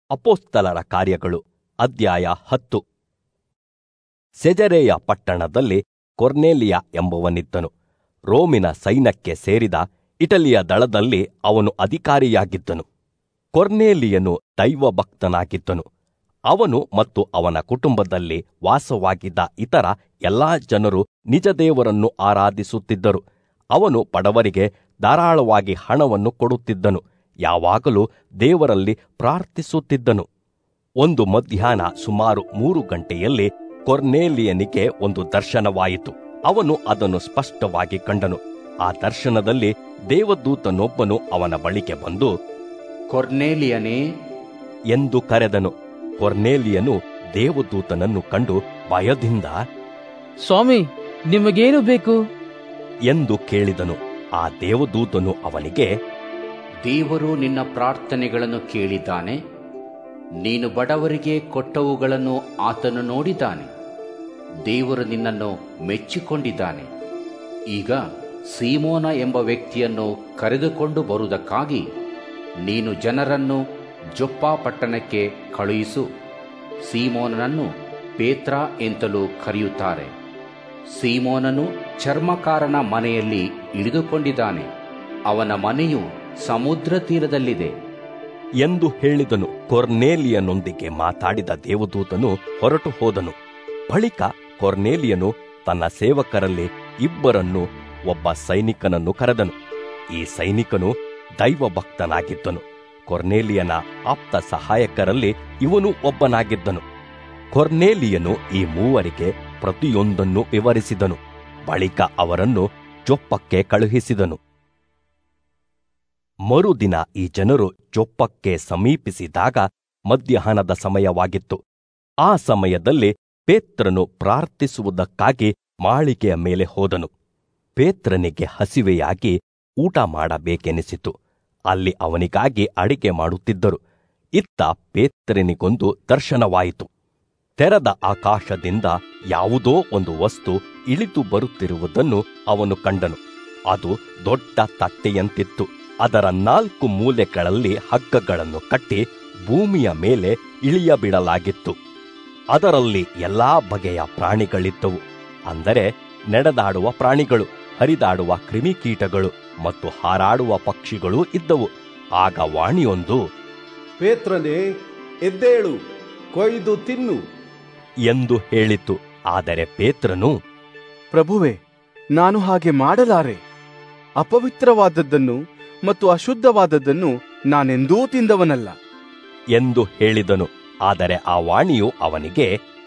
ಅಪೋಸ್ತಲರ ಕಾರ್ಯಗಳು ಅಧ್ಯಾಯ ಹತ್ತು ಸೆಜರೆಯ ಪಟ್ಟಣದಲ್ಲಿ ಕೊರ್ನೇಲಿಯ ಎಂಬುವನಿದ್ದನು ರೋಮಿನ ಸೈನ್ಯಕ್ಕೆ ಸೇರಿದ ಇಟಲಿಯ ದಳದಲ್ಲಿ ಅವನು ಅಧಿಕಾರಿಯಾಗಿದ್ದನು ಕೊರ್ನೇಲಿಯನು ದೈವಭಕ್ತನಾಗಿದ್ದನು ಅವನು ಮತ್ತು ಅವನ ಕುಟುಂಬದಲ್ಲಿ ವಾಸವಾಗಿದ್ದ ಇತರ ಎಲ್ಲಾ ಜನರು ನಿಜ ದೇವರನ್ನು ಆರಾಧಿಸುತ್ತಿದ್ದರು ಅವನು ಬಡವರಿಗೆ ಧಾರಾಳವಾಗಿ ಹಣವನ್ನು ಕೊಡುತ್ತಿದ್ದನು ಯಾವಾಗಲೂ ದೇವರಲ್ಲಿ ಪ್ರಾರ್ಥಿಸುತ್ತಿದ್ದನು ಒಂದು ಮಧ್ಯಾಹ್ನ ಸುಮಾರು ಮೂರು ಗಂಟೆಯಲ್ಲಿ ಕೊರ್ನೇಲಿಯನಿಗೆ ಒಂದು ದರ್ಶನವಾಯಿತು ಅವನು ಅದನ್ನು ಸ್ಪಷ್ಟವಾಗಿ ಕಂಡನು ಆ ದರ್ಶನದಲ್ಲಿ ದೇವದೂತನೊಬ್ಬನು ಅವನ ಬಳಿಗೆ ಬಂದು ಕೊರ್ನೇಲಿಯನೇ ಎಂದು ಕರೆದನು ಕೊರ್ನೇಲಿಯನು ದೇವದೂತನನ್ನು ಕಂಡು ಭಯದಿಂದ ಸ್ವಾಮಿ ನಿಮಗೇನು ಬೇಕು ಎಂದು ಕೇಳಿದನು ಆ ದೇವದೂತನು ಅವನಿಗೆ ದೇವರು ನಿನ್ನ ಪ್ರಾರ್ಥನೆಗಳನ್ನು ಕೇಳಿದ್ದಾನೆ ನೀನು ಬಡವರಿಗೆ ಕೊಟ್ಟವುಗಳನ್ನು ಆತನು ನೋಡಿದ್ದಾನೆ ದೇವರು ನಿನ್ನನ್ನು ಮೆಚ್ಚಿಕೊಂಡಿದ್ದಾನೆ ಈಗ ಸೀಮೋನ ಎಂಬ ವ್ಯಕ್ತಿಯನ್ನು ಕರೆದುಕೊಂಡು ಬರುವುದಕ್ಕಾಗಿ ನೀನು ಜನರನ್ನು ಜೊಪ್ಪ ಪಟ್ಟಣಕ್ಕೆ ಕಳುಹಿಸು ಸೀಮೋನನನ್ನು ಪೇತ್ರ ಎಂತಲೂ ಕರೆಯುತ್ತಾರೆ ಸೀಮೋನನು ಚರ್ಮಕಾರನ ಮನೆಯಲ್ಲಿ ಇಳಿದುಕೊಂಡಿದ್ದಾನೆ ಅವನ ಮನೆಯು ಸಮುದ್ರ ತೀರದಲ್ಲಿದೆ ಎಂದು ಹೇಳಿದನು ಕೊರ್ನೇಲಿಯನೊಂದಿಗೆ ಮಾತಾಡಿದ ದೇವದೂತನು ಹೊರಟು ಹೋದನು ಬಳಿಕ ಕೊರ್ನೇಲಿಯನು ತನ್ನ ಸೇವಕರಲ್ಲಿ ಇಬ್ಬರನ್ನು ಒಬ್ಬ ಸೈನಿಕನನ್ನು ಕರೆದನು ಈ ಸೈನಿಕನು ದೈವಭಕ್ತನಾಗಿದ್ದನು ಕೊರ್ನೇಲಿಯನ ಆಪ್ತ ಸಹಾಯಕರಲ್ಲಿ ಇವನು ಒಬ್ಬನಾಗಿದ್ದನು ಕೊರ್ನೇಲಿಯನು ಈ ಮೂವರಿಗೆ ಪ್ರತಿಯೊಂದನ್ನು ವಿವರಿಸಿದನು ಬಳಿಕ ಅವರನ್ನು ಜೊಪ್ಪಕ್ಕೆ ಕಳುಹಿಸಿದನು ಮರುದಿನ ಈ ಜನರು ಜೊಪ್ಪಕ್ಕೆ ಸಮೀಪಿಸಿದಾಗ ಮಧ್ಯಾಹ್ನದ ಸಮಯವಾಗಿತ್ತು ಆ ಸಮಯದಲ್ಲಿ ಪೇತ್ರನು ಪ್ರಾರ್ಥಿಸುವುದಕ್ಕಾಗಿ ಮಾಳಿಗೆಯ ಮೇಲೆ ಹೋದನು ಪೇತ್ರನಿಗೆ ಹಸಿವೆಯಾಗಿ ಊಟ ಮಾಡಬೇಕೆನಿಸಿತು ಅಲ್ಲಿ ಅವನಿಗಾಗಿ ಅಡಿಗೆ ಮಾಡುತ್ತಿದ್ದರು ಇತ್ತ ಪೇತ್ರನಿಗೊಂದು ದರ್ಶನವಾಯಿತು ತೆರೆದ ಆಕಾಶದಿಂದ ಯಾವುದೋ ಒಂದು ವಸ್ತು ಇಳಿದು ಬರುತ್ತಿರುವುದನ್ನು ಅವನು ಕಂಡನು ಅದು ದೊಡ್ಡ ತಟ್ಟೆಯಂತಿತ್ತು ಅದರ ನಾಲ್ಕು ಮೂಲೆಗಳಲ್ಲಿ ಹಗ್ಗಗಳನ್ನು ಕಟ್ಟಿ ಭೂಮಿಯ ಮೇಲೆ ಇಳಿಯಬಿಡಲಾಗಿತ್ತು ಅದರಲ್ಲಿ ಎಲ್ಲಾ ಬಗೆಯ ಪ್ರಾಣಿಗಳಿದ್ದವು ಅಂದರೆ ನಡೆದಾಡುವ ಪ್ರಾಣಿಗಳು ಹರಿದಾಡುವ ಕ್ರಿಮಿಕೀಟಗಳು ಮತ್ತು ಹಾರಾಡುವ ಪಕ್ಷಿಗಳೂ ಇದ್ದವು ಆಗ ವಾಣಿಯೊಂದು ಪೇತ್ರನೇ ಎದ್ದೇಳು ಕೊಯ್ದು ತಿನ್ನು ಎಂದು ಹೇಳಿತು ಆದರೆ ಪೇತ್ರನು ಪ್ರಭುವೆ ನಾನು ಹಾಗೆ ಮಾಡಲಾರೆ ಅಪವಿತ್ರವಾದದ್ದನ್ನು ಮತ್ತು ಅಶುದ್ಧವಾದದ್ದನ್ನು ನಾನೆಂದೂ ತಿಂದವನಲ್ಲ ಎಂದು ಹೇಳಿದನು ಆದರೆ ಆ ವಾಣಿಯು ಅವನಿಗೆ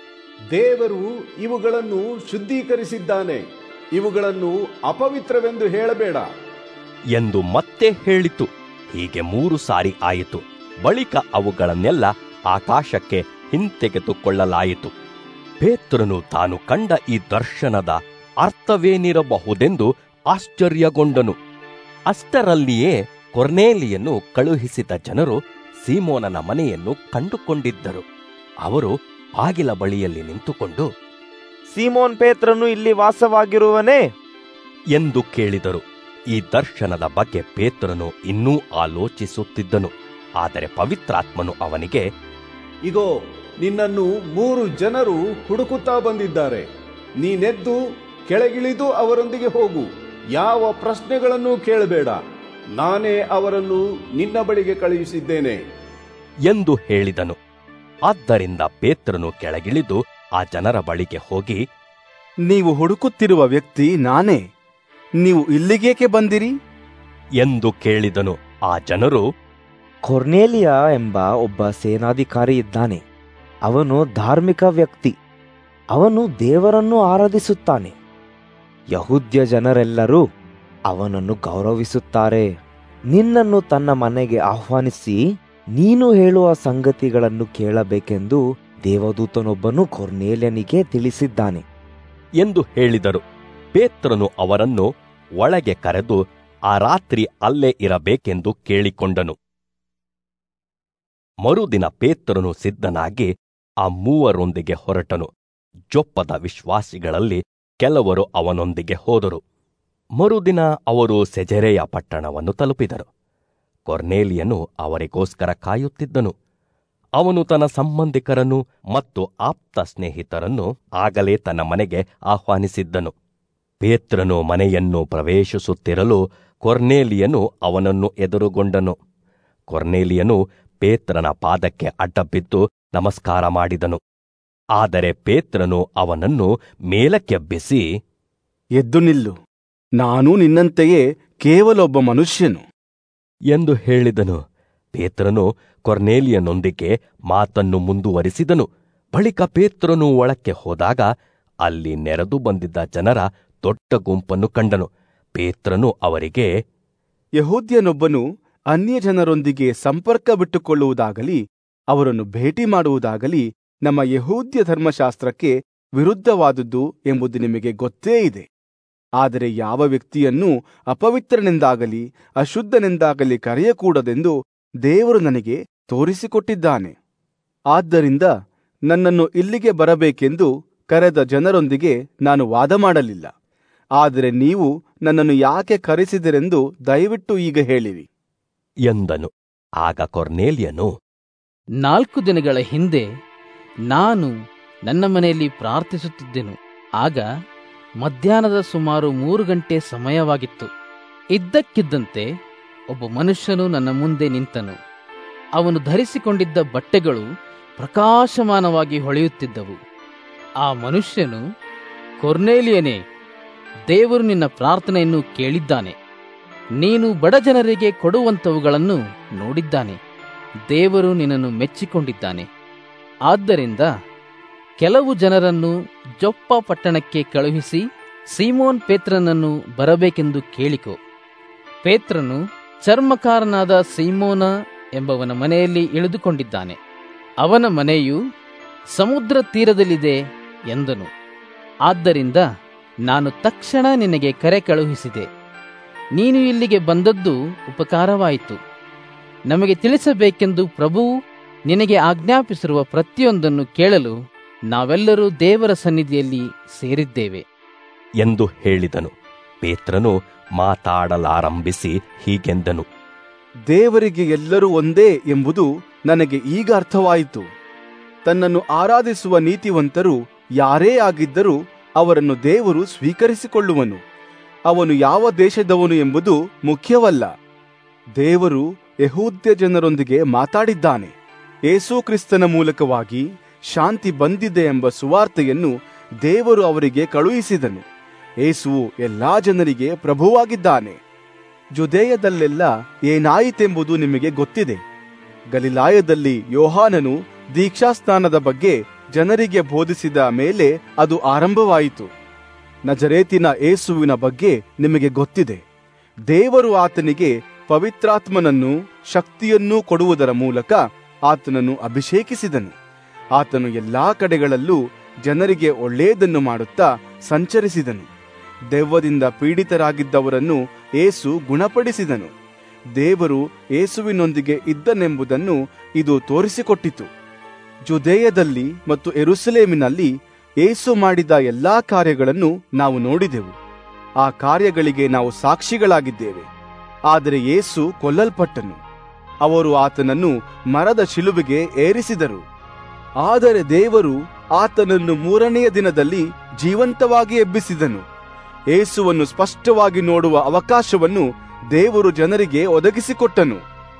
ದೇವರು ಇವುಗಳನ್ನು ಶುದ್ಧೀಕರಿಸಿದ್ದಾನೆ ಇವುಗಳನ್ನು ಅಪವಿತ್ರವೆಂದು ಹೇಳಬೇಡ ಎಂದು ಮತ್ತೆ ಹೇಳಿತು ಹೀಗೆ ಮೂರು ಸಾರಿ ಆಯಿತು ಬಳಿಕ ಅವುಗಳನ್ನೆಲ್ಲ ಆಕಾಶಕ್ಕೆ ಹಿಂತೆಗೆದುಕೊಳ್ಳಲಾಯಿತು ಪೇತ್ರನು ತಾನು ಕಂಡ ಈ ದರ್ಶನದ ಅರ್ಥವೇನಿರಬಹುದೆಂದು ಆಶ್ಚರ್ಯಗೊಂಡನು ಅಷ್ಟರಲ್ಲಿಯೇ ಕೊರ್ನೇಲಿಯನ್ನು ಕಳುಹಿಸಿದ ಜನರು ಸೀಮೋನನ ಮನೆಯನ್ನು ಕಂಡುಕೊಂಡಿದ್ದರು ಅವರು ಬಾಗಿಲ ಬಳಿಯಲ್ಲಿ ನಿಂತುಕೊಂಡು ಸೀಮೋನ್ ಪೇತ್ರನು ಇಲ್ಲಿ ವಾಸವಾಗಿರುವನೇ ಎಂದು ಕೇಳಿದರು ಈ ದರ್ಶನದ ಬಗ್ಗೆ ಪೇತ್ರನು ಇನ್ನೂ ಆಲೋಚಿಸುತ್ತಿದ್ದನು ಆದರೆ ಪವಿತ್ರಾತ್ಮನು ಅವನಿಗೆ ಇಗೋ ನಿನ್ನನ್ನು ಮೂರು ಜನರು ಹುಡುಕುತ್ತಾ ಬಂದಿದ್ದಾರೆ ನೀನೆದ್ದು ಕೆಳಗಿಳಿದು ಅವರೊಂದಿಗೆ ಹೋಗು ಯಾವ ಪ್ರಶ್ನೆಗಳನ್ನು ಕೇಳಬೇಡ ನಾನೇ ಅವರನ್ನು ನಿನ್ನ ಬಳಿಗೆ ಕಳುಹಿಸಿದ್ದೇನೆ ಎಂದು ಹೇಳಿದನು ಆದ್ದರಿಂದ ಪೇತ್ರನು ಕೆಳಗಿಳಿದು ಆ ಜನರ ಬಳಿಗೆ ಹೋಗಿ ನೀವು ಹುಡುಕುತ್ತಿರುವ ವ್ಯಕ್ತಿ ನಾನೇ ನೀವು ಇಲ್ಲಿಗೇಕೆ ಬಂದಿರಿ ಎಂದು ಕೇಳಿದನು ಆ ಜನರು ಕೊರ್ನೇಲಿಯ ಎಂಬ ಒಬ್ಬ ಸೇನಾಧಿಕಾರಿ ಇದ್ದಾನೆ ಅವನು ಧಾರ್ಮಿಕ ವ್ಯಕ್ತಿ ಅವನು ದೇವರನ್ನು ಆರಾಧಿಸುತ್ತಾನೆ ಯಹೂದ್ಯ ಜನರೆಲ್ಲರೂ ಅವನನ್ನು ಗೌರವಿಸುತ್ತಾರೆ ನಿನ್ನನ್ನು ತನ್ನ ಮನೆಗೆ ಆಹ್ವಾನಿಸಿ ನೀನು ಹೇಳುವ ಸಂಗತಿಗಳನ್ನು ಕೇಳಬೇಕೆಂದು ದೇವದೂತನೊಬ್ಬನು ಕೊರ್ನೇಲಿಯನಿಗೆ ತಿಳಿಸಿದ್ದಾನೆ ಎಂದು ಹೇಳಿದರು ಪೇತ್ರನು ಅವರನ್ನು ಒಳಗೆ ಕರೆದು ಆ ರಾತ್ರಿ ಅಲ್ಲೇ ಇರಬೇಕೆಂದು ಕೇಳಿಕೊಂಡನು ಮರುದಿನ ಪೇತ್ರನು ಸಿದ್ಧನಾಗಿ ಆ ಮೂವರೊಂದಿಗೆ ಹೊರಟನು ಜೊಪ್ಪದ ವಿಶ್ವಾಸಿಗಳಲ್ಲಿ ಕೆಲವರು ಅವನೊಂದಿಗೆ ಹೋದರು ಮರುದಿನ ಅವರು ಸೆಜೆರೆಯ ಪಟ್ಟಣವನ್ನು ತಲುಪಿದರು ಕೊರ್ನೇಲಿಯನು ಅವರಿಗೋಸ್ಕರ ಕಾಯುತ್ತಿದ್ದನು ಅವನು ತನ್ನ ಸಂಬಂಧಿಕರನ್ನು ಮತ್ತು ಆಪ್ತ ಸ್ನೇಹಿತರನ್ನು ಆಗಲೇ ತನ್ನ ಮನೆಗೆ ಆಹ್ವಾನಿಸಿದ್ದನು ಪೇತ್ರನು ಮನೆಯನ್ನು ಪ್ರವೇಶಿಸುತ್ತಿರಲು ಕೊರ್ನೇಲಿಯನು ಅವನನ್ನು ಎದುರುಗೊಂಡನು ಕೊರ್ನೇಲಿಯನು ಪೇತ್ರನ ಪಾದಕ್ಕೆ ಅಡ್ಡಬಿದ್ದು ನಮಸ್ಕಾರ ಮಾಡಿದನು ಆದರೆ ಪೇತ್ರನು ಅವನನ್ನು ಮೇಲಕ್ಕೆಬ್ಬಿಸಿ ಎದ್ದು ನಿಲ್ಲು ನಾನು ನಿನ್ನಂತೆಯೇ ಕೇವಲೊಬ್ಬ ಮನುಷ್ಯನು ಎಂದು ಹೇಳಿದನು ಪೇತ್ರನು ಕೊರ್ನೇಲಿಯನೊಂದಿಗೆ ಮಾತನ್ನು ಮುಂದುವರಿಸಿದನು ಬಳಿಕ ಪೇತ್ರನು ಒಳಕ್ಕೆ ಹೋದಾಗ ಅಲ್ಲಿ ನೆರೆದು ಬಂದಿದ್ದ ಜನರ ದೊಡ್ಡ ಗುಂಪನ್ನು ಕಂಡನು ಪೇತ್ರನು ಅವರಿಗೆ ಯಹೂದ್ಯನೊಬ್ಬನು ಅನ್ಯ ಜನರೊಂದಿಗೆ ಸಂಪರ್ಕ ಬಿಟ್ಟುಕೊಳ್ಳುವುದಾಗಲಿ ಅವರನ್ನು ಭೇಟಿ ಮಾಡುವುದಾಗಲಿ ನಮ್ಮ ಯಹೂದ್ಯ ಧರ್ಮಶಾಸ್ತ್ರಕ್ಕೆ ವಿರುದ್ಧವಾದುದು ಎಂಬುದು ನಿಮಗೆ ಗೊತ್ತೇ ಇದೆ ಆದರೆ ಯಾವ ವ್ಯಕ್ತಿಯನ್ನೂ ಅಪವಿತ್ರನೆಂದಾಗಲಿ ಅಶುದ್ಧನೆಂದಾಗಲಿ ಕರೆಯಕೂಡದೆಂದು ದೇವರು ನನಗೆ ತೋರಿಸಿಕೊಟ್ಟಿದ್ದಾನೆ ಆದ್ದರಿಂದ ನನ್ನನ್ನು ಇಲ್ಲಿಗೆ ಬರಬೇಕೆಂದು ಕರೆದ ಜನರೊಂದಿಗೆ ನಾನು ವಾದ ಮಾಡಲಿಲ್ಲ ಆದರೆ ನೀವು ನನ್ನನ್ನು ಯಾಕೆ ಕರೆಸಿದಿರೆಂದು ದಯವಿಟ್ಟು ಈಗ ಹೇಳಿರಿ ಎಂದನು ಆಗ ಕೊರ್ನೇಲಿಯನು ನಾಲ್ಕು ದಿನಗಳ ಹಿಂದೆ ನಾನು ನನ್ನ ಮನೆಯಲ್ಲಿ ಪ್ರಾರ್ಥಿಸುತ್ತಿದ್ದೆನು ಆಗ ಮಧ್ಯಾಹ್ನದ ಸುಮಾರು ಮೂರು ಗಂಟೆ ಸಮಯವಾಗಿತ್ತು ಇದ್ದಕ್ಕಿದ್ದಂತೆ ಒಬ್ಬ ಮನುಷ್ಯನು ನನ್ನ ಮುಂದೆ ನಿಂತನು ಅವನು ಧರಿಸಿಕೊಂಡಿದ್ದ ಬಟ್ಟೆಗಳು ಪ್ರಕಾಶಮಾನವಾಗಿ ಹೊಳೆಯುತ್ತಿದ್ದವು ಆ ಮನುಷ್ಯನು ಕೊರ್ನೇಲಿಯನೇ ದೇವರು ನಿನ್ನ ಪ್ರಾರ್ಥನೆಯನ್ನು ಕೇಳಿದ್ದಾನೆ ನೀನು ಬಡ ಜನರಿಗೆ ಕೊಡುವಂಥವುಗಳನ್ನು ನೋಡಿದ್ದಾನೆ ದೇವರು ನಿನ್ನನ್ನು ಮೆಚ್ಚಿಕೊಂಡಿದ್ದಾನೆ ಆದ್ದರಿಂದ ಕೆಲವು ಜನರನ್ನು ಜೊಪ್ಪ ಪಟ್ಟಣಕ್ಕೆ ಕಳುಹಿಸಿ ಸೀಮೋನ್ ಪೇತ್ರನನ್ನು ಬರಬೇಕೆಂದು ಕೇಳಿಕೊ ಪೇತ್ರನು ಚರ್ಮಕಾರನಾದ ಸೀಮೋನ ಎಂಬವನ ಮನೆಯಲ್ಲಿ ಇಳಿದುಕೊಂಡಿದ್ದಾನೆ ಅವನ ಮನೆಯು ಸಮುದ್ರ ತೀರದಲ್ಲಿದೆ ಎಂದನು ಆದ್ದರಿಂದ ನಾನು ತಕ್ಷಣ ನಿನಗೆ ಕರೆ ಕಳುಹಿಸಿದೆ ನೀನು ಇಲ್ಲಿಗೆ ಬಂದದ್ದು ಉಪಕಾರವಾಯಿತು ನಮಗೆ ತಿಳಿಸಬೇಕೆಂದು ಪ್ರಭುವು ನಿನಗೆ ಆಜ್ಞಾಪಿಸಿರುವ ಪ್ರತಿಯೊಂದನ್ನು ಕೇಳಲು ನಾವೆಲ್ಲರೂ ದೇವರ ಸನ್ನಿಧಿಯಲ್ಲಿ ಸೇರಿದ್ದೇವೆ ಎಂದು ಹೇಳಿದನು ಪೇತ್ರನು ಮಾತಾಡಲಾರಂಭಿಸಿ ಹೀಗೆಂದನು ದೇವರಿಗೆ ಎಲ್ಲರೂ ಒಂದೇ ಎಂಬುದು ನನಗೆ ಈಗ ಅರ್ಥವಾಯಿತು ತನ್ನನ್ನು ಆರಾಧಿಸುವ ನೀತಿವಂತರು ಯಾರೇ ಆಗಿದ್ದರೂ ಅವರನ್ನು ದೇವರು ಸ್ವೀಕರಿಸಿಕೊಳ್ಳುವನು ಅವನು ಯಾವ ದೇಶದವನು ಎಂಬುದು ಮುಖ್ಯವಲ್ಲ ದೇವರು ಯಹೂದ್ಯ ಜನರೊಂದಿಗೆ ಮಾತಾಡಿದ್ದಾನೆ ಯೇಸು ಕ್ರಿಸ್ತನ ಮೂಲಕವಾಗಿ ಶಾಂತಿ ಬಂದಿದೆ ಎಂಬ ಸುವಾರ್ತೆಯನ್ನು ದೇವರು ಅವರಿಗೆ ಕಳುಹಿಸಿದನು ಯೇಸುವು ಎಲ್ಲಾ ಜನರಿಗೆ ಪ್ರಭುವಾಗಿದ್ದಾನೆ ಜುದೇಯದಲ್ಲೆಲ್ಲ ಏನಾಯಿತೆಂಬುದು ನಿಮಗೆ ಗೊತ್ತಿದೆ ಗಲಿಲಾಯದಲ್ಲಿ ಯೋಹಾನನು ದೀಕ್ಷಾಸ್ನಾನದ ಬಗ್ಗೆ ಜನರಿಗೆ ಬೋಧಿಸಿದ ಮೇಲೆ ಅದು ಆರಂಭವಾಯಿತು ನಜರೇತಿನ ಏಸುವಿನ ಬಗ್ಗೆ ನಿಮಗೆ ಗೊತ್ತಿದೆ ದೇವರು ಆತನಿಗೆ ಪವಿತ್ರಾತ್ಮನನ್ನು ಶಕ್ತಿಯನ್ನೂ ಕೊಡುವುದರ ಮೂಲಕ ಆತನನ್ನು ಅಭಿಷೇಕಿಸಿದನು ಆತನು ಎಲ್ಲಾ ಕಡೆಗಳಲ್ಲೂ ಜನರಿಗೆ ಒಳ್ಳೆಯದನ್ನು ಮಾಡುತ್ತಾ ಸಂಚರಿಸಿದನು ದೆವ್ವದಿಂದ ಪೀಡಿತರಾಗಿದ್ದವರನ್ನು ಏಸು ಗುಣಪಡಿಸಿದನು ದೇವರು ಏಸುವಿನೊಂದಿಗೆ ಇದ್ದನೆಂಬುದನ್ನು ಇದು ತೋರಿಸಿಕೊಟ್ಟಿತು ಜುದೇಯದಲ್ಲಿ ಮತ್ತು ಎರುಸಲೇಮಿನಲ್ಲಿ ಏಸು ಮಾಡಿದ ಎಲ್ಲಾ ಕಾರ್ಯಗಳನ್ನು ನಾವು ನೋಡಿದೆವು ಆ ಕಾರ್ಯಗಳಿಗೆ ನಾವು ಸಾಕ್ಷಿಗಳಾಗಿದ್ದೇವೆ ಆದರೆ ಏಸು ಕೊಲ್ಲಲ್ಪಟ್ಟನು ಅವರು ಆತನನ್ನು ಮರದ ಶಿಲುಬೆಗೆ ಏರಿಸಿದರು ಆದರೆ ದೇವರು ಆತನನ್ನು ಮೂರನೆಯ ದಿನದಲ್ಲಿ ಜೀವಂತವಾಗಿ ಎಬ್ಬಿಸಿದನು ಏಸುವನ್ನು ಸ್ಪಷ್ಟವಾಗಿ ನೋಡುವ ಅವಕಾಶವನ್ನು ದೇವರು ಜನರಿಗೆ ಒದಗಿಸಿಕೊಟ್ಟನು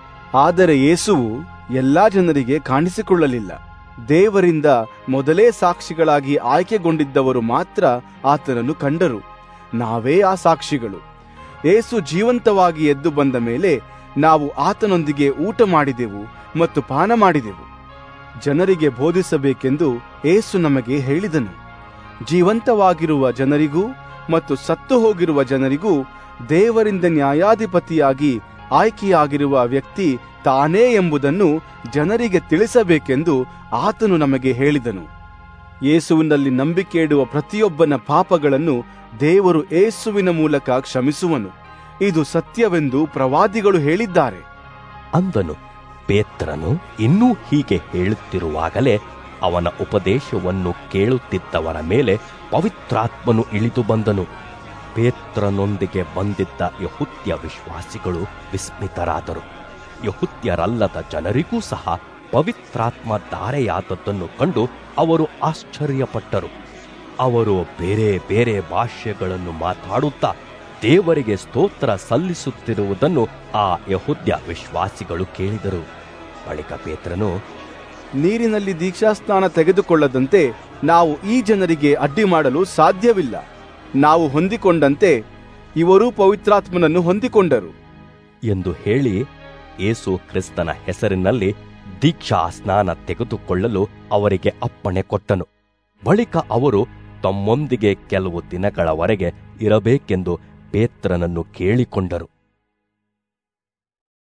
ಆದರೆ ಯೇಸುವು ಎಲ್ಲಾ ಜನರಿಗೆ ಕಾಣಿಸಿಕೊಳ್ಳಲಿಲ್ಲ ದೇವರಿಂದ ಮೊದಲೇ ಸಾಕ್ಷಿಗಳಾಗಿ ಆಯ್ಕೆಗೊಂಡಿದ್ದವರು ಮಾತ್ರ ಆತನನ್ನು ಕಂಡರು ನಾವೇ ಆ ಸಾಕ್ಷಿಗಳು ಏಸು ಜೀವಂತವಾಗಿ ಎದ್ದು ಬಂದ ಮೇಲೆ ನಾವು ಆತನೊಂದಿಗೆ ಊಟ ಮಾಡಿದೆವು ಮತ್ತು ಪಾನ ಮಾಡಿದೆವು ಜನರಿಗೆ ಬೋಧಿಸಬೇಕೆಂದು ಏಸು ನಮಗೆ ಹೇಳಿದನು ಜೀವಂತವಾಗಿರುವ ಜನರಿಗೂ ಮತ್ತು ಸತ್ತು ಹೋಗಿರುವ ಜನರಿಗೂ ದೇವರಿಂದ ನ್ಯಾಯಾಧಿಪತಿಯಾಗಿ ಆಯ್ಕೆಯಾಗಿರುವ ವ್ಯಕ್ತಿ ತಾನೇ ಎಂಬುದನ್ನು ಜನರಿಗೆ ತಿಳಿಸಬೇಕೆಂದು ಆತನು ನಮಗೆ ಹೇಳಿದನು ಯೇಸುವಿನಲ್ಲಿ ನಂಬಿಕೆ ಇಡುವ ಪ್ರತಿಯೊಬ್ಬನ ಪಾಪಗಳನ್ನು ದೇವರು ಏಸುವಿನ ಮೂಲಕ ಕ್ಷಮಿಸುವನು ಇದು ಸತ್ಯವೆಂದು ಪ್ರವಾದಿಗಳು ಹೇಳಿದ್ದಾರೆ ಅಂದನು ಪೇತ್ರನು ಇನ್ನೂ ಹೀಗೆ ಹೇಳುತ್ತಿರುವಾಗಲೇ ಅವನ ಉಪದೇಶವನ್ನು ಕೇಳುತ್ತಿದ್ದವರ ಮೇಲೆ ಪವಿತ್ರಾತ್ಮನು ಇಳಿದು ಬಂದನು ಪೇತ್ರನೊಂದಿಗೆ ಬಂದಿದ್ದ ಯಹುತ್ಯ ವಿಶ್ವಾಸಿಗಳು ವಿಸ್ಮಿತರಾದರು ಯಹುತ್ಯರಲ್ಲದ ಜನರಿಗೂ ಸಹ ಪವಿತ್ರಾತ್ಮ ಧಾರೆಯಾದದ್ದನ್ನು ಕಂಡು ಅವರು ಆಶ್ಚರ್ಯಪಟ್ಟರು ಅವರು ಬೇರೆ ಬೇರೆ ಭಾಷೆಗಳನ್ನು ಮಾತಾಡುತ್ತಾ ದೇವರಿಗೆ ಸ್ತೋತ್ರ ಸಲ್ಲಿಸುತ್ತಿರುವುದನ್ನು ಆ ಯಹುದ್ಯ ವಿಶ್ವಾಸಿಗಳು ಕೇಳಿದರು ಬಳಿಕ ಪೇತ್ರನು ನೀರಿನಲ್ಲಿ ದೀಕ್ಷಾಸ್ನಾನ ತೆಗೆದುಕೊಳ್ಳದಂತೆ ನಾವು ಈ ಜನರಿಗೆ ಅಡ್ಡಿ ಮಾಡಲು ಸಾಧ್ಯವಿಲ್ಲ ನಾವು ಹೊಂದಿಕೊಂಡಂತೆ ಇವರೂ ಪವಿತ್ರಾತ್ಮನನ್ನು ಹೊಂದಿಕೊಂಡರು ಎಂದು ಹೇಳಿ ಯೇಸು ಕ್ರಿಸ್ತನ ಹೆಸರಿನಲ್ಲಿ ದೀಕ್ಷಾ ಸ್ನಾನ ತೆಗೆದುಕೊಳ್ಳಲು ಅವರಿಗೆ ಅಪ್ಪಣೆ ಕೊಟ್ಟನು ಬಳಿಕ ಅವರು ತಮ್ಮೊಂದಿಗೆ ಕೆಲವು ದಿನಗಳವರೆಗೆ ಇರಬೇಕೆಂದು ಪೇತ್ರನನ್ನು ಕೇಳಿಕೊಂಡರು